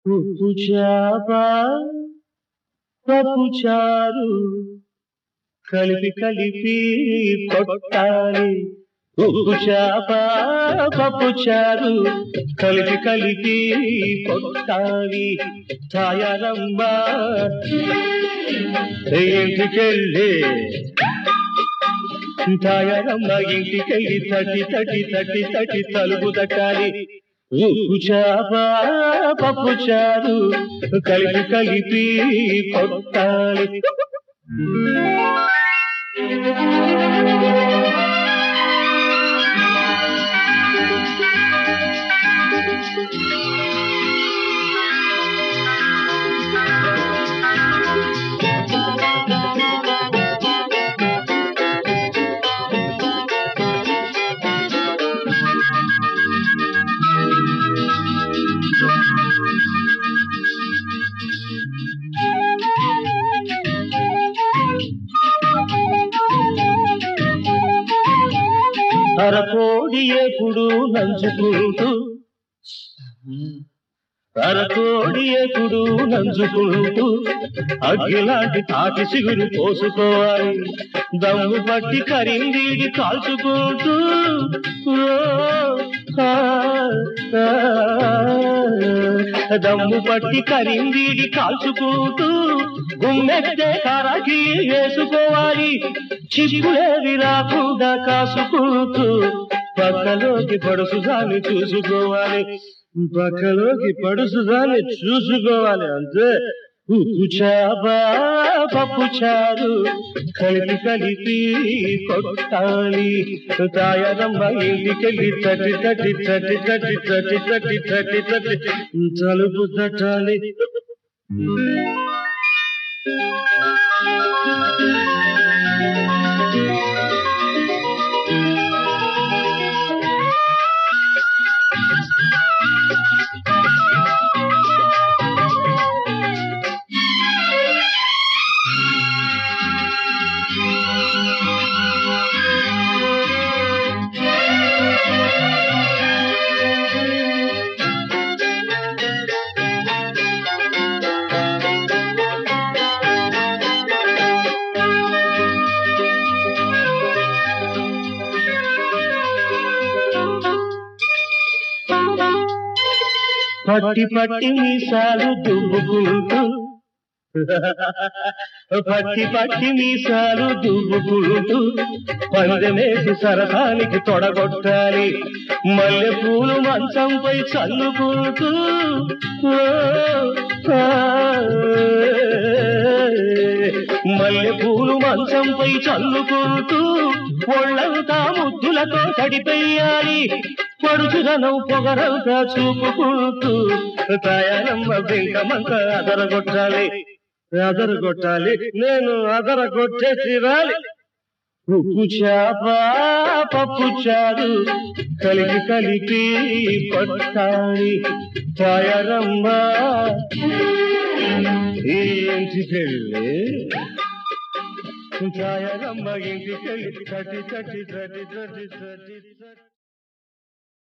ఉప్పు చేప పప్పు చారు కలిపి కలిపి కొట్టాలి ఉప్పు చేప పప్పు చారు కలిపి కలిపి కొట్టాలి ఛాయరమ్మ ఇంటికెళ్ళి ఛాయరమ్మ ఇంటికెళ్ళి తటి తటి తటి తటి తలుపు తట్టాలి ఉప్పు చేప పప్పు చారు కలిపి కలిపి కొట్టాలి అరకోడి ఎప్పుడు నంచుకుంటూ అరకోడి ఎప్పుడు నంచుకుంటూ అగ్గిలాంటి తాటి సిగురు పోసుకోవాలి దమ్ము పట్టి కరిందీడి కాల్చుకుంటూ ఓ, ఆ, ఆ, దమ్ము పట్టి కరిందీడి కాల్చుకుంటూ గుమ్మెత్తే కరకి వేసుకోవాలి చిక్కులేవి రాకుండా కాసుకుంటూ పక్కలోకి పడుసుదాన్ని చూసుకోవాలి పక్కలోకి పడుసుదాన్ని చూసుకోవాలి అంతే ఉప్పు చేప పప్పు చారు కలిపి కలిపి కొట్టాలి తాయరమ్మ ఇంటికెళ్ళి తట్టి తట్టి తట్టి తట్టి తట్టి తట్టి తట్టి తట్టి తలుపు తట్టాలి పట్టి పట్టి మీసాలు దువ్వుకుంటూ పట్టి పట్టి మీసాలు దువ్వుకుంటూ పందెమేసి సరసానికి తొడగొట్టాలి మల్లె పూలు మంచంపై చల్లుకుంటూ ఓ, ఆ, మల్లె పూలు మంచంపై చల్లుకుంటూ ఒళ్ళంతా ముద్దులతో తడిపెయ్యాలి పడుచుదనం పొగరంతా చూపుకుంటూ తయారమ్మ బెంకమంత అదరగొట్టాలి అదరగొట్టాలి నేను అదరగొట్టే తీరాలి ఉప్పు చేప పప్పు చారు కలిపి కలిపి కొట్టాలి తయారమ్మ ఇంటికెళ్ళి ఛాయరమ్మ ఇంటికెళ్ళి తటి తటి తటి తటి తటి తటి